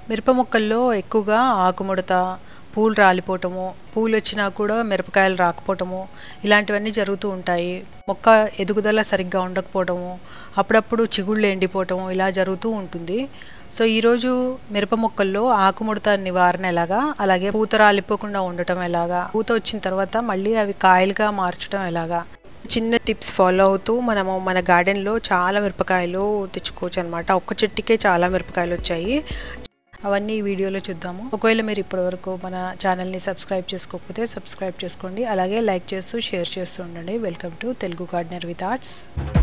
మిరప మొక్కల్లో ఎక్కువగా ఆకుముడత పూలు రాలిపోవటము పూలు వచ్చినా కూడా మిరపకాయలు రాకపోవటము ఇలాంటివన్నీ జరుగుతూ ఉంటాయి మొక్క ఎదుగుదల సరిగ్గా ఉండకపోవటము అప్పుడప్పుడు చిగుళ్ళు ఎండిపోవటము ఇలా జరుగుతూ ఉంటుంది సో ఈరోజు మిరప మొక్కల్లో ఆకుముడత నివారణ ఎలాగా అలాగే పూత రాలిపోకుండా ఉండటం ఎలాగా పూత వచ్చిన తర్వాత మళ్ళీ అవి కాయలుగా మార్చడం ఎలాగా చిన్న టిప్స్ ఫాలో అవుతూ మనము మన గార్డెన్లో చాలా మిరపకాయలు తెచ్చుకోవచ్చు అనమాట ఒక్క చెట్టుకే చాలా మిరపకాయలు వచ్చాయి అవన్నీ ఈ వీడియోలో చూద్దాము ఒకవేళ మీరు ఇప్పటివరకు మన ఛానల్ని సబ్స్క్రైబ్ చేసుకోకపోతే సబ్స్క్రైబ్ చేసుకోండి అలాగే లైక్ చేస్తూ షేర్ చేస్తూ ఉండండి welcome to Telugu gardener with arts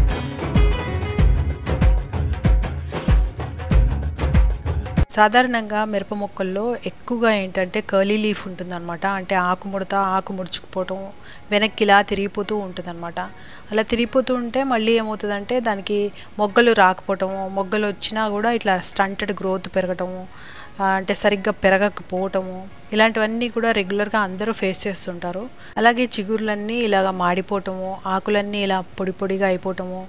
సాధారణంగా మిరప మొక్కల్లో ఎక్కువగా ఏంటంటే కర్లీ లీఫ్ ఉంటుందన్నమాట అంటే ఆకు ముడత ఆకు ముడుచుకుపోవటం వెనక్కి ఇలా తిరిగిపోతూ ఉంటుందన్నమాట అలా తిరిగిపోతూ ఉంటే మళ్ళీ ఏమవుతుందంటే దానికి మొగ్గలు రాకపోవటము మొగ్గలు వచ్చినా కూడా ఇట్లా స్టంటెడ్ గ్రోత్ పెరగటము అంటే సరిగ్గా పెరగకపోవటము ఇలాంటివన్నీ కూడా రెగ్యులర్గా అందరూ ఫేస్ చేస్తుంటారు అలాగే చిగుర్లన్నీ ఇలాగ మాడిపోవటము ఆకులన్నీ ఇలా పొడి పొడిగా అయిపోవటము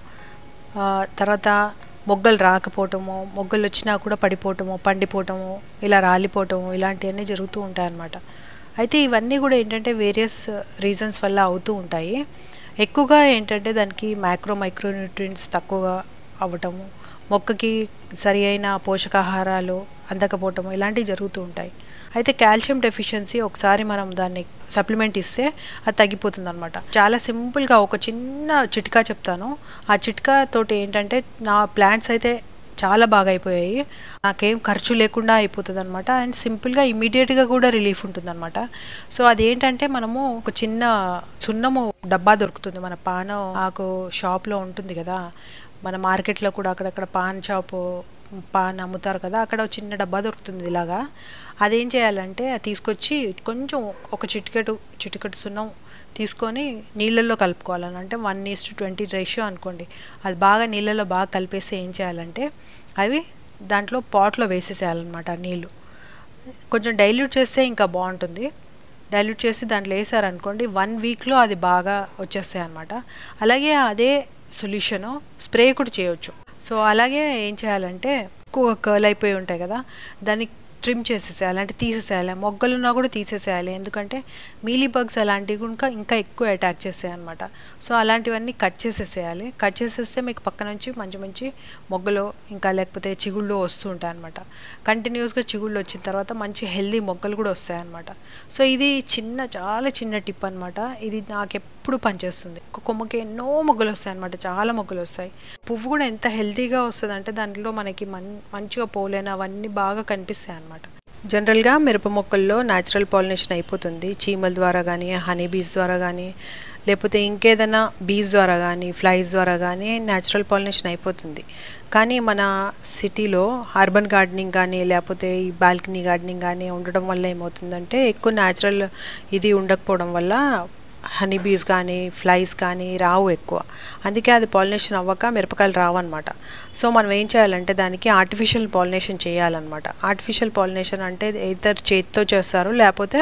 తర్వాత మొగ్గలు రాకపోవటము మొగ్గలు వచ్చినా కూడా పడిపోవటము పండిపోవటము ఇలా రాలిపోవటము ఇలాంటివన్నీ జరుగుతూ ఉంటాయన్నమాట అయితే ఇవన్నీ కూడా ఏంటంటే వేరియస్ రీజన్స్ వల్ల అవుతూ ఉంటాయి ఎక్కువగా ఏంటంటే దానికి మైక్రో మైక్రోన్యూట్రియంట్స్ తక్కువగా అవ్వటము మొక్కకి సరి అయిన పోషకాహారాలు అందకపోవటము ఇలాంటివి జరుగుతూ ఉంటాయి అయితే కాల్షియం డెఫిషియన్సీ ఒకసారి మనం దాన్ని సప్లిమెంట్ ఇస్తే అది తగ్గిపోతుంది అనమాట చాలా సింపుల్గా ఒక చిన్న చిట్కా చెప్తాను ఆ చిట్కా తోటి ఏంటంటే నా ప్లాంట్స్ అయితే చాలా బాగా అయిపోయాయి నాకేం ఖర్చు లేకుండా అయిపోతుంది అనమాట అండ్ సింపుల్గా ఇమీడియట్గా కూడా రిలీఫ్ ఉంటుంది అనమాట సో అదేంటంటే మనము ఒక చిన్న సున్నము డబ్బా దొరుకుతుంది మన పాన ఆకు షాప్లో ఉంటుంది కదా మన మార్కెట్లో కూడా అక్కడక్కడ పాన్ షాపు పాన్ అమ్ముతారు కదా అక్కడ చిన్న డబ్బా దొరుకుతుంది ఇలాగా అదేం చేయాలంటే అది తీసుకొచ్చి కొంచెం ఒక చిటికెటు చిటికెటు సున్నం తీసుకొని నీళ్ళల్లో కలుపుకోవాలని అంటే one is to twenty ratio అనుకోండి అది బాగా నీళ్ళల్లో బాగా కలిపేసి ఏం చేయాలంటే అవి దాంట్లో పాట్లో వేసేసేయాలన్నమాట నీళ్ళు కొంచెం డైల్యూట్ చేస్తే ఇంకా బాగుంటుంది డైల్యూట్ చేసి దాంట్లో వేసారనుకోండి వన్ వీక్లో అది బాగా వచ్చేస్తాయి అనమాట అలాగే అదే సొల్యూషను స్ప్రే కూడా చేయవచ్చు సో అలాగే ఏం చేయాలంటే ఎక్కువ కర్ల్ అయిపోయి ఉంటాయి కదా దాన్ని ట్రిమ్ చేసేసేయాలి అంటే తీసేసేయాలి మొగ్గలున్నా కూడా తీసేసేయాలి ఎందుకంటే మీలీ బగ్స్ అలాంటివి ఇంకా ఇంకా ఎక్కువ అటాక్ చేస్తాయి అనమాట సో అలాంటివన్నీ కట్ చేసేసేయాలి కట్ చేసేస్తే మీకు పక్క నుంచి మంచి మంచి మొగ్గలు ఇంకా లేకపోతే చిగుళ్ళు వస్తూ ఉంటాయి అనమాట కంటిన్యూస్గా చిగుళ్ళు వచ్చిన తర్వాత మంచి హెల్దీ మొగ్గలు కూడా వస్తాయి అనమాట సో ఇది చిన్న చాలా చిన్న టిప్ అనమాట ఇది నాకు ఎప్పుడు పనిచేస్తుంది ఒక కొమ్మకి ఎన్నో మొగ్గలు వస్తాయి అనమాట చాలా మొగ్గలు వస్తాయి పువ్వు కూడా ఎంత హెల్తీగా వస్తుంది అంటే దాంట్లో మనకి మన్ మంచిగా పోలేని అవన్నీ బాగా కనిపిస్తాయి అనమాట జనరల్గా మిరప మొక్కల్లో న్యాచురల్ పాలినేషన్ అయిపోతుంది చీమల ద్వారా కానీ హనీ బీస్ ద్వారా కానీ లేకపోతే ఇంకేదైనా బీస్ ద్వారా కానీ ఫ్లైస్ ద్వారా కానీ న్యాచురల్ పాలినేషన్ అయిపోతుంది కానీ మన సిటీలో అర్బన్ గార్డెనింగ్ కానీ లేకపోతే ఈ బాల్కనీ గార్డెనింగ్ కానీ ఉండడం వల్ల ఏమవుతుందంటే ఎక్కువ న్యాచురల్ ఇది ఉండకపోవడం వల్ల హనీ బీస్ కానీ ఫ్లైస్ కానీ రావు ఎక్కువ అందుకే అది పాలినేషన్ అవ్వక మిరపకాయలు రావన్నమాట సో మనం ఏం చేయాలంటే దానికి ఆర్టిఫిషియల్ పాలినేషన్ చేయాలన్నమాట ఆర్టిఫిషియల్ పాలినేషన్ అంటే ఇద్దరు చేతితో చేస్తారు లేకపోతే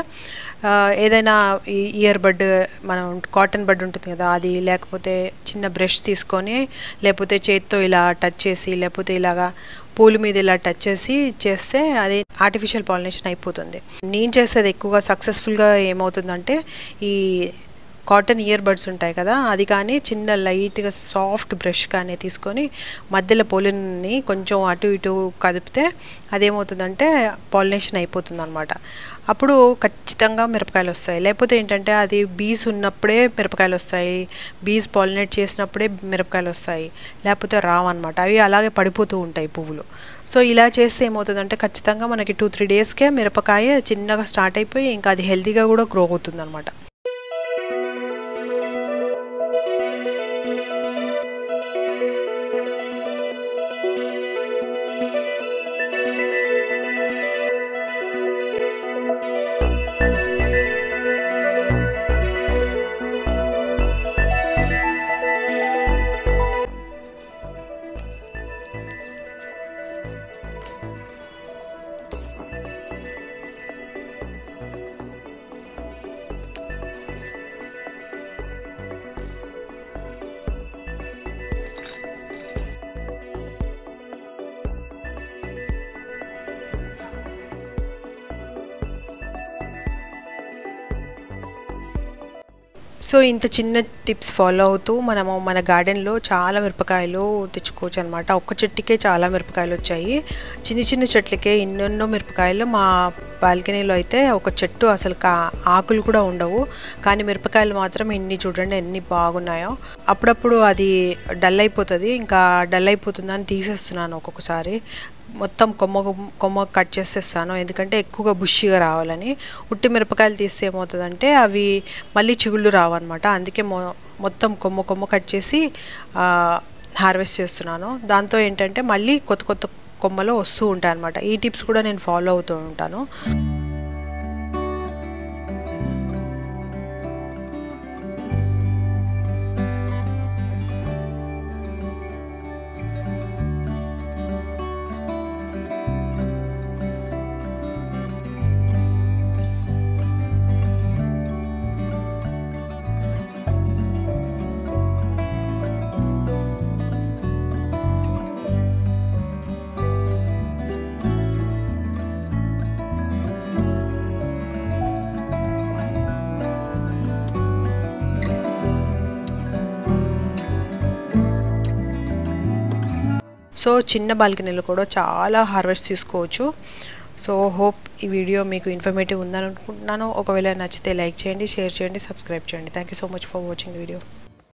ఏదైనా ఇయర్ బడ్ మనం కాటన్ బడ్ ఉంటుంది కదా అది లేకపోతే చిన్న బ్రష్ తీసుకొని లేకపోతే చేతితో ఇలా టచ్ చేసి లేకపోతే ఇలాగా పూల మీద ఇలా టచ్ చేసి చేస్తే అది ఆర్టిఫిషియల్ పాలినేషన్ అయిపోతుంది నేను చేసేది ఎక్కువగా సక్సెస్ఫుల్గా ఏమవుతుందంటే ఈ కాటన్ ఇయర్ బడ్స్ ఉంటాయి కదా అది కానీ చిన్న లైట్గా సాఫ్ట్ బ్రష్ కానీ తీసుకొని మధ్యలో పోలిన్ని కొంచెం అటు ఇటు కదిపితే అదేమవుతుందంటే పాలినేషన్ అయిపోతుంది అనమాట అప్పుడు ఖచ్చితంగా మిరపకాయలు వస్తాయి లేకపోతే ఏంటంటే అది బీస్ ఉన్నప్పుడే మిరపకాయలు వస్తాయి బీస్ పాలినేట్ చేసినప్పుడే మిరపకాయలు వస్తాయి లేకపోతే రావన్నమాట అవి అలాగే పడిపోతూ ఉంటాయి పువ్వులు సో ఇలా చేస్తే ఏమవుతుందంటే ఖచ్చితంగా మనకి టూ త్రీ డేస్కే మిరపకాయ చిన్నగా స్టార్ట్ అయిపోయి ఇంకా అది హెల్తీగా కూడా గ్రో అవుతుంది అనమాట సో ఇంత చిన్న టిప్స్ ఫాలో అవుతూ మనము మన గార్డెన్లో చాలా మిరపకాయలు తెచ్చుకోవచ్చు అనమాట ఒక్క చెట్టుకే చాలా మిరపకాయలు వచ్చాయి చిన్న చిన్న చెట్లకే ఎన్నెన్నో మిరపకాయలు మా బాల్కనీలో అయితే ఒక చెట్టు అసలు కా ఆకులు కూడా ఉండవు కానీ మిరపకాయలు మాత్రం ఎన్ని చూడండి ఎన్ని బాగున్నాయో అప్పుడప్పుడు అది డల్ అయిపోతుంది ఇంకా డల్ అయిపోతుందని తీసేస్తున్నాను ఒక్కొక్కసారి మొత్తం కొమ్మ కొమ్మ కట్ చేసేస్తాను ఎందుకంటే ఎక్కువగా బుషిగా రావాలని ఉట్టి మిరపకాయలు తీస్తే ఏమవుతుందంటే అవి మళ్ళీ చిగుళ్ళు రావన్నమాట అందుకే మొ మొత్తం కొమ్మ కొమ్మ కట్ చేసి హార్వెస్ట్ చేస్తున్నాను దాంతో ఏంటంటే మళ్ళీ కొత్త కొత్త కొమ్మలు వస్తూ ఉంటాయి అనమాట ఈ టిప్స్ కూడా నేను ఫాలో అవుతూ ఉంటాను సో చిన్న బాల్కనీలో కూడా చాలా హార్వెస్ట్ తీసుకోవచ్చు సో హోప్ ఈ వీడియో మీకు ఇన్ఫర్మేటివ్ ఉందని అనుకుంటున్నాను ఒకవేళ నచ్చితే లైక్ చేయండి షేర్ చేయండి సబ్స్క్రైబ్ చేయండి thank you so much for watching the video